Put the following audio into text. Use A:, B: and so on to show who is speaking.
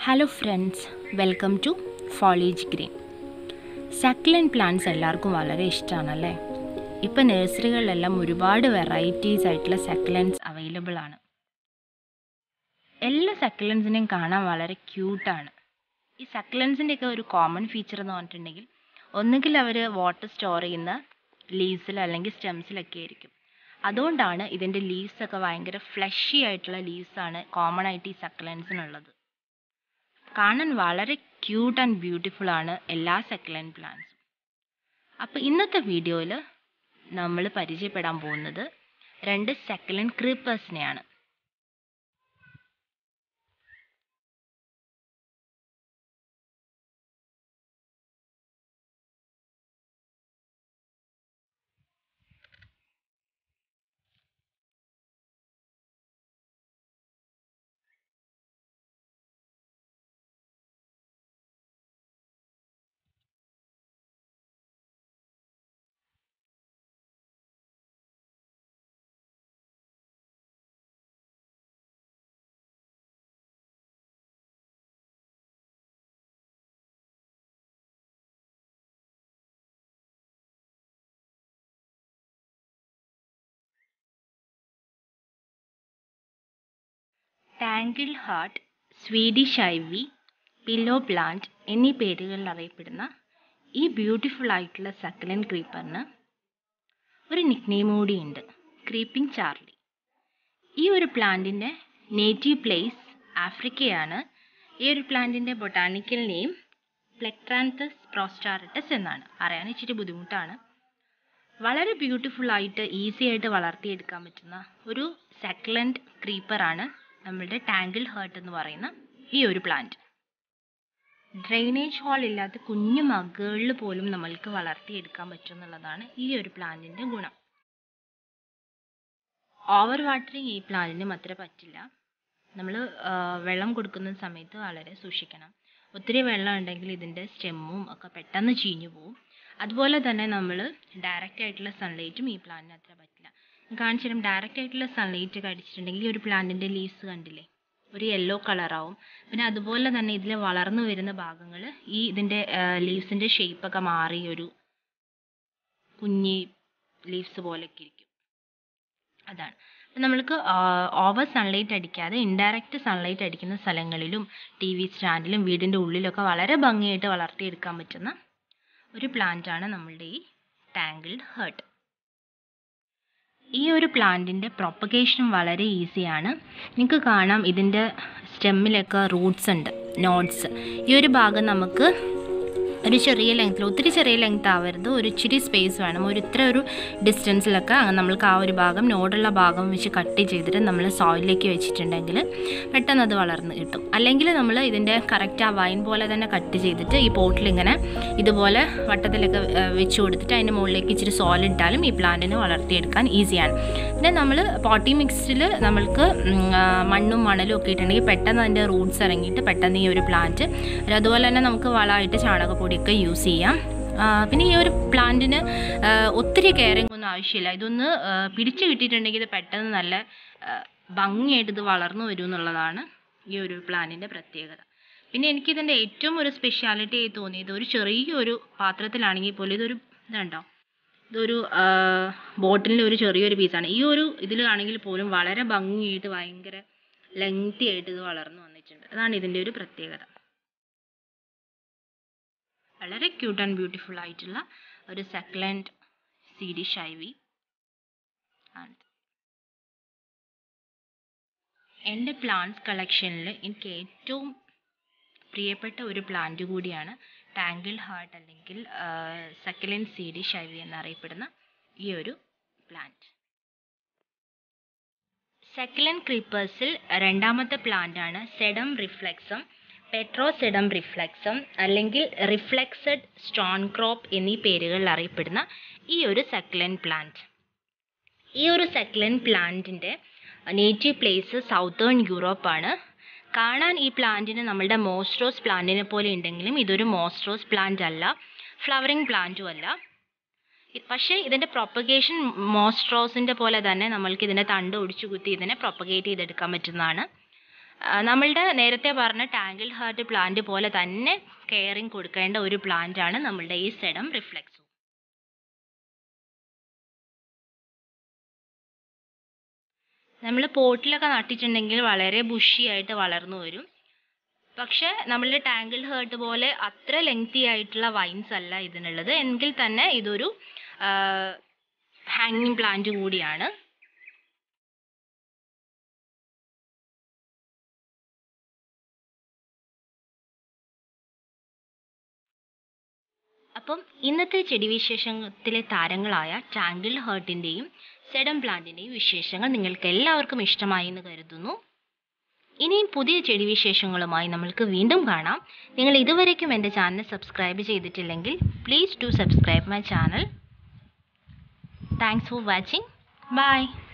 A: hello friends welcome to foliage green succulent plants എല്ലാവർക്കും വളരെ ഇഷ്ടമാണല്ലേ ഇപ്പം നഴ്സറികളിലെല്ലാം ഒരുപാട് വെറൈറ്റീസ് ആയിട്ടുള്ള സക്ലൻസ് അവൈലബിൾ ആണ് എല്ലാ സക്ലൻസിനെയും കാണാൻ വളരെ ക്യൂട്ടാണ് ഈ സക്ലൻസിൻ്റെയൊക്കെ ഒരു കോമൺ ഫീച്ചർ എന്ന് പറഞ്ഞിട്ടുണ്ടെങ്കിൽ ഒന്നുകിൽ അവർ വാട്ടർ സ്റ്റോർ ചെയ്യുന്ന ലീവ്സിൽ അല്ലെങ്കിൽ സ്റ്റെംസിലൊക്കെ ആയിരിക്കും അതുകൊണ്ടാണ് ഇതിൻ്റെ ലീവ്സ് ഒക്കെ ഭയങ്കര ഫ്ലഷി ആയിട്ടുള്ള ലീവ്സ് ആണ് കോമൺ ആയിട്ട് ഈ സക്ലൻസിനുള്ളത് കാണാൻ വളരെ ക്യൂട്ട് ആൻഡ് ബ്യൂട്ടിഫുൾ ആണ് എല്ലാ സക്ലൻ പ്ലാന്റ്സും അപ്പോൾ ഇന്നത്തെ വീഡിയോയിൽ നമ്മൾ പരിചയപ്പെടാൻ പോകുന്നത് രണ്ട് സക്ലൻ ക്രീപ്പേഴ്സിനെയാണ് tangle heart Swedish ivy pillow plant എന്നീ പേരുകളിൽ അറിയപ്പെടുന്ന ഈ ബ്യൂട്ടിഫുൾ ആയിട്ടുള്ള സക്കലൻ ക്രീപ്പറിന് ഒരു നിക്നെയിം കൂടിയുണ്ട് ക്രീപ്പിംഗ് ചാർലി ഈ ഒരു പ്ലാന്റിൻ്റെ നേറ്റീവ് പ്ലേസ് ആഫ്രിക്കയാണ് ഈ ഒരു പ്ലാന്റിൻ്റെ ബൊട്ടാണിക്കൽ നെയിം പ്ലെക്ട്രാന്തസ് പ്രോസ്റ്റാറിറ്റസ് എന്നാണ് അറിയാൻ ഇച്ചിരി ബുദ്ധിമുട്ടാണ് വളരെ ബ്യൂട്ടിഫുൾ ആയിട്ട് ഈസി ആയിട്ട് വളർത്തിയെടുക്കാൻ പറ്റുന്ന ഒരു സക്ലൻറ്റ് ക്രീപ്പറാണ് നമ്മളുടെ ടാങ്കിൾ ഹേർട്ട് എന്ന് പറയുന്ന ഈ ഒരു പ്ലാന്റ് ഡ്രെയിനേജ് ഹോൾ ഇല്ലാത്ത കുഞ്ഞു മഗുകളിൽ പോലും നമ്മൾക്ക് വളർത്തിയെടുക്കാൻ പറ്റും എന്നുള്ളതാണ് ഈ ഒരു പ്ലാന്റിൻ്റെ ഗുണം ഓവർ വാട്ടറിങ് ഈ പ്ലാന്റിനും അത്ര പറ്റില്ല നമ്മൾ വെള്ളം കൊടുക്കുന്ന സമയത്ത് വളരെ സൂക്ഷിക്കണം ഒത്തിരി വെള്ളം ഉണ്ടെങ്കിൽ ഇതിൻ്റെ സ്റ്റെമ്മും ഒക്കെ പെട്ടെന്ന് ചീഞ്ഞു പോകും അതുപോലെ തന്നെ നമ്മൾ ഡയറക്റ്റ് ആയിട്ടുള്ള സൺലൈറ്റും ഈ പ്ലാന്റിന് അത്ര പറ്റില്ല കാണിച്ചു തരാം ഡയറക്റ്റ് ആയിട്ടുള്ള സൺലൈറ്റ് ഒക്കെ അടിച്ചിട്ടുണ്ടെങ്കിൽ ഈ ഒരു പ്ലാന്റിൻ്റെ ലീവ്സ് കണ്ടില്ലേ ഒരു യെല്ലോ കളറാവും പിന്നെ അതുപോലെ തന്നെ ഇതിൽ വളർന്നു വരുന്ന ഭാഗങ്ങൾ ഈ ഇതിൻ്റെ ലീവ്സിൻ്റെ ഷേപ്പൊക്കെ മാറി ഒരു കുഞ്ഞി ലീവ്സ് പോലെയൊക്കെ ഇരിക്കും അതാണ് അപ്പം നമ്മൾക്ക് ഓവർ സൺലൈറ്റ് അടിക്കാതെ ഇൻഡയറക്റ്റ് സൺലൈറ്റ് അടിക്കുന്ന സ്ഥലങ്ങളിലും ടി വി സ്റ്റാൻഡിലും വീടിൻ്റെ ഉള്ളിലൊക്കെ വളരെ ഭംഗിയായിട്ട് വളർത്തിയെടുക്കാൻ പറ്റുന്ന ഒരു പ്ലാന്റ് ആണ് നമ്മളുടെ ഈ ടാങ്കിൾഡ് ഹേർട്ട് ഈ ഒരു പ്ലാന്റിൻ്റെ പ്രൊപ്പഗേഷൻ വളരെ ഈസിയാണ് നിങ്ങൾക്ക് കാണാം ഇതിൻ്റെ സ്റ്റെമ്മിലൊക്കെ റൂട്ട്സ് ഉണ്ട് നോട്ട്സ് ഈ ഒരു ഭാഗം നമുക്ക് ഒരു ചെറിയ ലെങ്ത്തിൽ ഒത്തിരി ചെറിയ ലെങ്ത് ആവരുത് ഒരു ഇച്ചിരി സ്പേസ് വേണം ഒരു ഇത്ര ഒരു ഡിസ്റ്റൻസിലൊക്കെ നമ്മൾക്ക് ആ ഒരു ഭാഗം നോടുള്ള ഭാഗം വെച്ച് കട്ട് ചെയ്തിട്ട് നമ്മൾ സോയിലിലേക്ക് വെച്ചിട്ടുണ്ടെങ്കിൽ പെട്ടെന്ന് അത് വളർന്ന് കിട്ടും അല്ലെങ്കിൽ നമ്മൾ ഇതിൻ്റെ കറക്റ്റ് ആ വൈൻ പോലെ തന്നെ കട്ട് ചെയ്തിട്ട് ഈ പോട്ടിൽ ഇങ്ങനെ ഇതുപോലെ വട്ടത്തിലൊക്കെ വെച്ച് കൊടുത്തിട്ട് അതിൻ്റെ മുകളിലേക്ക് ഇച്ചിരി സോയിൽ ഇട്ടാലും ഈ പ്ലാന്റിന് വളർത്തിയെടുക്കാൻ ഈസിയാണ് പിന്നെ നമ്മൾ പോട്ടി മിക്സിൽ നമ്മൾക്ക് മണ്ണും മണലും ഒക്കെ ഇട്ടുണ്ടെങ്കിൽ പെട്ടെന്ന് അതിൻ്റെ റൂട്ട്സ് ഇറങ്ങിയിട്ട് പെട്ടെന്ന് ഈ ഒരു പ്ലാന്റ് അതുപോലെ തന്നെ നമുക്ക് വളമായിട്ട് ചാണകപ്പൊടി ഒക്കെ യൂസ് ചെയ്യാം പിന്നെ ഈ ഒരു പ്ലാന്റിന് ഒത്തിരി കെയറിങ് ഒന്നും ആവശ്യമില്ല ഇതൊന്ന് പിടിച്ചു കിട്ടിയിട്ടുണ്ടെങ്കിൽ ഇത് പെട്ടെന്ന് നല്ല ഭംഗിയായിട്ട് ഇത് വളർന്നു വരും എന്നുള്ളതാണ് ഈ ഒരു പ്ലാന്റിൻ്റെ പ്രത്യേകത പിന്നെ എനിക്കിതിൻ്റെ ഏറ്റവും ഒരു സ്പെഷ്യാലിറ്റി ആയി തോന്നിയത് ഒരു ചെറിയൊരു പാത്രത്തിലാണെങ്കിൽ പോലും ഇതൊരു ഇതുണ്ടോ ഇതൊരു ബോട്ടിലിൻ്റെ ഒരു ചെറിയൊരു പീസാണ് ഈ ഒരു ഇതിലാണെങ്കിൽ പോലും വളരെ ഭംഗിയായിട്ട് ഭയങ്കര ലെങ്തി ആയിട്ട് ഇത് വളർന്നു വന്നിട്ടുണ്ട് അതാണ് ഇതിൻ്റെ ഒരു പ്രത്യേകത വളരെ ക്യൂട്ട് ആൻഡ് ബ്യൂട്ടിഫുൾ ആയിട്ടുള്ള ഒരു സക്ലൻറ്റ് സീഡിഷ് ഐവി ആണ് എൻ്റെ പ്ലാന്റ്സ് കളക്ഷനിൽ എനിക്ക് ഏറ്റവും പ്രിയപ്പെട്ട ഒരു പ്ലാന്റ് കൂടിയാണ് ടാങ്കിൾ ഹാർട്ട് അല്ലെങ്കിൽ സക്കലൻ സീഡിഷ് ഐവി എന്നറിയപ്പെടുന്ന ഈ ഒരു പ്ലാന്റ് സക്കലൻ ക്രീപ്പേഴ്സിൽ രണ്ടാമത്തെ പ്ലാന്റ് ആണ് സെഡം റിഫ്ലെക്സം പെട്രോസെഡം റിഫ്ലെക്സം അല്ലെങ്കിൽ റിഫ്ലെക്സഡ് സ്റ്റോൺ ക്രോപ്പ് എന്നീ പേരുകളിൽ അറിയപ്പെടുന്ന ഈ ഒരു സക്ലൻ പ്ലാന്റ് ഈ ഒരു സക്ലൻ പ്ലാന്റിൻ്റെ നേറ്റീവ് പ്ലേസ് സൗത്തേൺ യൂറോപ്പാണ് കാണാൻ ഈ പ്ലാന്റിന് നമ്മളുടെ മോസ്ട്രോസ് പ്ലാന്റിനെ പോലെ ഉണ്ടെങ്കിലും ഇതൊരു മോസ്ട്രോസ് പ്ലാന്റ് അല്ല ഫ്ലവറിങ് പ്ലാന്റും അല്ല പക്ഷേ ഇതിൻ്റെ പ്രൊപ്പഗേഷൻ മോസ്ട്രോസിൻ്റെ പോലെ തന്നെ നമ്മൾക്ക് ഇതിൻ്റെ തണ്ട് ഒടിച്ചു കുത്തി ഇതിനെ പ്രൊപ്പഗേറ്റ് ചെയ്തെടുക്കാൻ പറ്റുന്നതാണ് ആ, നമ്മളുടെ നേരത്തെ പറഞ്ഞ ടാങ്കിൾ ഹാർട്ട് പ്ലാന്റ് പോലെ തന്നെ കെയറിങ് കൊടുക്കേണ്ട ഒരു പ്ലാന്റ് ആണ് നമ്മളുടെ ഈ സെഡം റിഫ്ലെക്സോ നമ്മൾ പോട്ടിലൊക്കെ നട്ടിട്ടുണ്ടെങ്കിൽ വളരെ ബുഷി ആയിട്ട് വളർന്നു വരും പക്ഷെ നമ്മളുടെ ടാങ്കിൾ ഹേർട്ട് പോലെ അത്ര ലെങ്തി ആയിട്ടുള്ള വൈൻസ് അല്ല ഇതിനുള്ളത് എങ്കിൽ തന്നെ ഇതൊരു ഹാങ്ങിങ് പ്ലാന്റ് കൂടിയാണ് അപ്പം ഇന്നത്തെ ചെടി വിശേഷത്തിലെ താരങ്ങളായ ടാങ്കിൾ ഹേർട്ടിൻ്റെയും സെഡം പ്ലാന്റിൻ്റെയും വിശേഷങ്ങൾ നിങ്ങൾക്ക് എല്ലാവർക്കും ഇഷ്ടമായി എന്ന് കരുതുന്നു ഇനിയും പുതിയ ചെടി വിശേഷങ്ങളുമായി നമ്മൾക്ക് വീണ്ടും കാണാം നിങ്ങൾ ഇതുവരേക്കും എൻ്റെ ചാനൽ സബ്സ്ക്രൈബ് ചെയ്തിട്ടില്ലെങ്കിൽ please do subscribe my channel thanks for watching by